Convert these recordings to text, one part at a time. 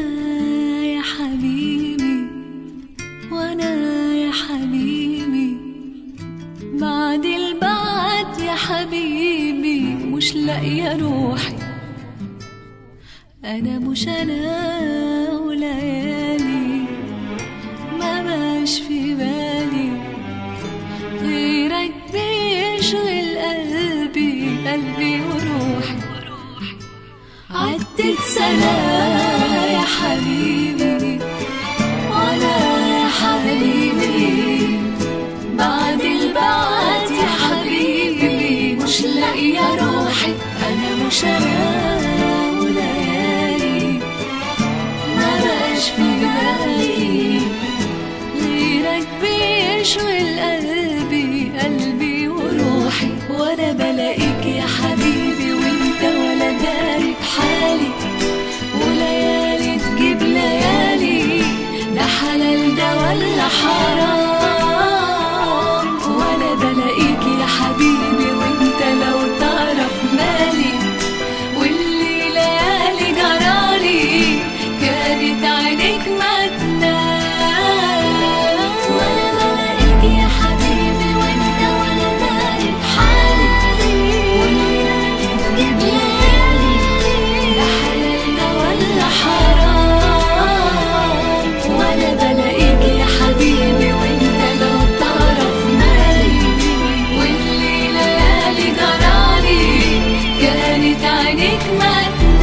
يا حبيبي وانا يا حبيبي بعد البعد يا حبيبي مش لاقيه روحي انا مش انا وليالي ما باش في بالي غيرك بيشغل قلبي قلبي وروحي عدت سنة يا حبيبي وانا يا حبيبي بعد البعد يا حبيبي مش لاقية روحي انا مش انا وليالي ما بقاش في بالي غيرك بيشغل قلبي قلبي وروحي وانا بلاقيك يا حبيبي وانت ولا داري بحالي وليالي تجيب ليالي ده حلال ده ولا حرام وانا بلاقيك يا حبيبي وانت لو تعرف مالي واللي ليالي جرالي كانت عينيك ما تنام وانا بلاقيك يا حبيبي وانت ولا داري بحالي والليالي تجيب ليالي ده حلال ده ولا حرام وانا بلاقيك يا حبيبي وانت لو تعرف مالي واللي ليالي جرالي كانت عينيك ما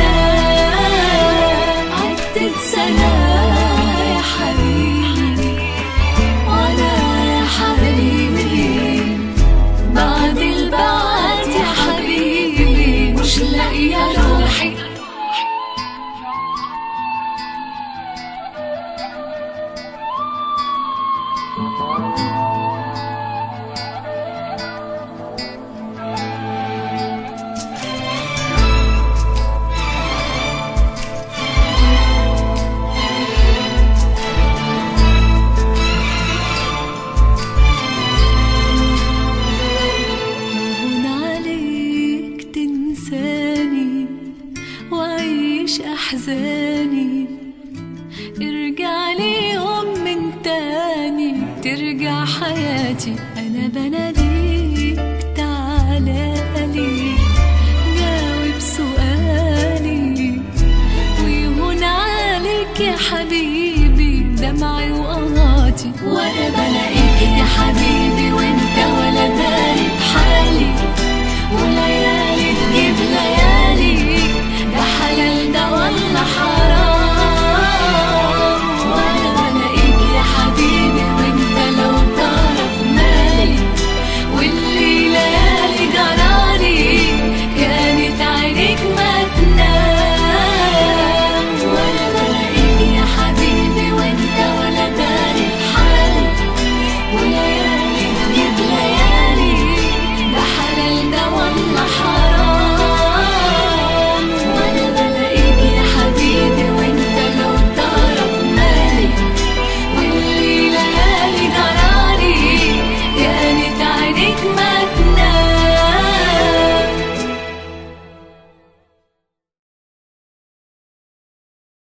تنام عدت سنة يا حبيبي وانا يا حبيبي بعد البعد يا حبيبي مش لاقية روحي هون عليك تنساني وعيش أحزاني ارجع لي يوم من تاني ترجع حياتي أنا بناديك تعالى لي جاوب سؤالي ويهون عليك يا حبيبي دمعي وقناطي وانا بلاقيك يا حبيبي